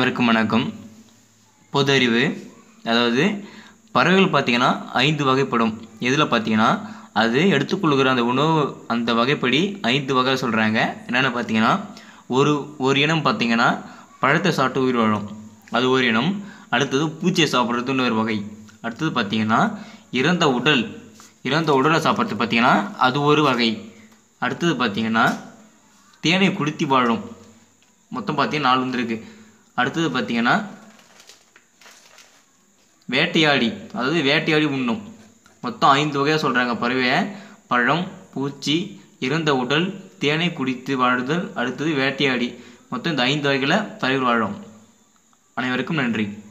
அனைவருக்கும் வணக்கம் பொது அறிவு அதாவது பறவைகள் பார்த்தீங்கன்னா ஐந்து வகைப்படும் எதில் பார்த்தீங்கன்னா அது எடுத்துக்கொள்கிற அந்த உணவு அந்த வகைப்படி ஐந்து வகை சொல்கிறாங்க என்னென்ன பார்த்தீங்கன்னா ஒரு ஒரு இனம் பார்த்தீங்கன்னா பழத்தை சாப்பிட்டு உயிர் வாழும் அது ஒரு இனம் அடுத்தது பூச்சியை சாப்பிட்றது இன்னொரு வகை அடுத்தது பார்த்தீங்கன்னா இறந்த உடல் இறந்த உடலை சாப்பிட்றது பார்த்தீங்கன்னா அது ஒரு வகை அடுத்தது பார்த்தீங்கன்னா தேனை குடித்து வாழும் மொத்தம் பார்த்தீங்கன்னா நாலு வந்துருக்கு அடுத்தது பார்த்தீங்கன்னா வேட்டையாடி அதாவது வேட்டையாடி உண்ணும் மொத்தம் ஐந்து வகையாக சொல்கிறாங்க பறவையை பழம் பூச்சி இறந்த உடல் தேனை குடித்து வாழுதல் அடுத்தது வேட்டையாடி மொத்தம் இந்த ஐந்து வகையில் பறவைகள் வாழும் அனைவருக்கும் நன்றி